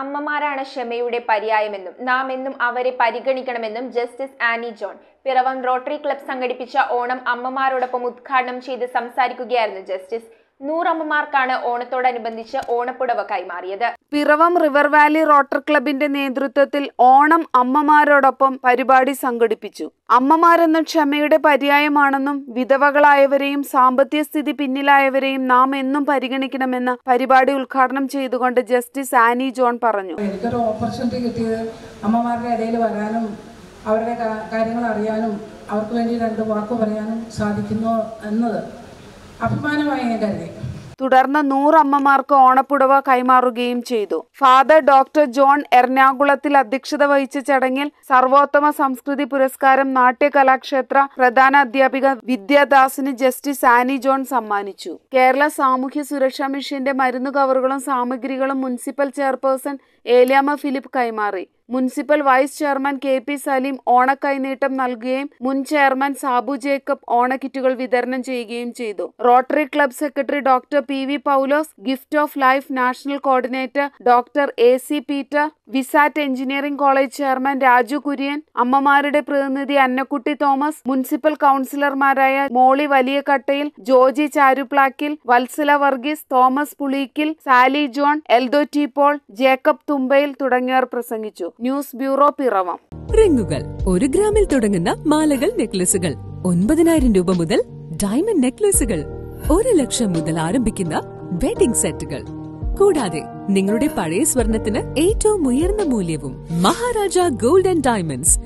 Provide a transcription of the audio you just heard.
അമ്മമാരാണ് ക്ഷമയുടെ പര്യായമെന്നും നാം എന്നും അവരെ പരിഗണിക്കണമെന്നും justice Annie John Piravom rotary club സംഘടിപ്പിച്ച ഓണം അമ്മമാരോടൊപ്പം ഉദ്ഘാടനം ചെയ്ത് സംസാരിക്കുകയായിരുന്നു ജസ്റ്റിസ് നൂറമ്മമാർക്കാണ് ഓണത്തോടനുബന്ധിച്ച് ഓണപ്പുടവ കൈമാറിയത് പിറവം റിവർ വാലി റോട്ടർ ക്ലബിന്റെ നേതൃത്വത്തിൽ ഓണം അമ്മമാരോടൊപ്പം പരിപാടി സംഘടിപ്പിച്ചു അമ്മമാരെന്ന ക്ഷമയുടെ പര്യായമാണെന്നും വിധവകളായവരെയും സാമ്പത്തിക സ്ഥിതി പിന്നിലായവരെയും നാം എന്നും പരിഗണിക്കണമെന്ന് പരിപാടി ഉദ്ഘാടനം ചെയ്തുകൊണ്ട് ജസ്റ്റിസ് ആനി ജോൺ പറഞ്ഞു എനിക്കൊരു ഓപ്പർച്യൂണിറ്റി കിട്ടിയത് അമ്മമാരുടെ ഇടയിൽ വരാനും അവരുടെ കാ- കാര്യങ്ങൾ അറിയാനും അവർക്ക് വേണ്ടി രണ്ട് വാക്ക് പറയാനും സാധിക്കുന്നു എന്നത് അഭിമാനമായി ഞാൻ കരുതി തുടർന്ന് നൂറ് അമ്മമാർക്ക് ഓണപ്പുടവ കൈമാറുകയും ചെയ്തു ഫാദർ ഡോക്ടർ ജോൺ എറണാകുളത്തിൽ അധ്യക്ഷത വഹിച്ച ചടങ്ങിൽ സർവോത്തമ സംസ്കൃതി പുരസ്കാരം നാട്യകലാക്ഷേത്ര പ്രധാന അധ്യാപിക വിദ്യാദാസിന് ജസ്റ്റിസ് ആനി ജോൺ സമ്മാനിച്ചു കേരള സാമൂഹ്യ സുരക്ഷാ മിഷന്റെ മരുന്ന് കവറുകളും സാമഗ്രികളും മുനിസിപ്പൽ ചെയർപേഴ്സൺ ഏലിയാമ്മ ഫിലിപ്പ് കൈമാറി municipal vice chairman K P Saleem ഓണക്കൈനീട്ടം നൽകുകയും മുൻ ചെയർമാൻ സാബു ജേക്കബ് ഓണക്കിറ്റുകൾ വിതരണം ചെയ്യുകയും ചെയ്തു rotary club secretary doctor P V Paulose gift of life national coordinator doctor A C Peter Visat engineering college chairman Raju Kurian അമ്മമാരുടെ പ്രതിനിധി അന്നക്കുട്ടി തോമസ് മുനിസിപ്പൽ കൗൺസിലർമാരായ മോളി വലിയകട്ടയിൽ ജോജി ചാരുപ്ലാക്കിൽ വത്സല വർഗീസ് തോമസ് പുളീക്കിൽ സാലി ജോൺ എൽദോ ടി പോൾ ജേക്കബ് തുമ്പയിൽ തുടങ്ങിയവർ പ്രസംഗിച്ചു ന്യൂസ് ബ്യൂറോ പിറവം റിങ്ങുകൾ ഒരു ഗ്രാമിൽ തുടങ്ങുന്ന മാലകൾ നെക്ലസുകൾ ഒൻപതിനായിരം രൂപ മുതൽ ഡയമണ്ട് നെക്ലസുകൾ ഒരു ലക്ഷം മുതൽ ആരംഭിക്കുന്ന വെഡിംഗ് സെറ്റുകൾ കൂടാതെ നിങ്ങളുടെ പഴയ സ്വർണത്തിന് ഏറ്റവും ഉയർന്ന മൂല്യവും മഹാരാജ ഗോൾഡ് ആൻഡ് ഡയമണ്ട്സ്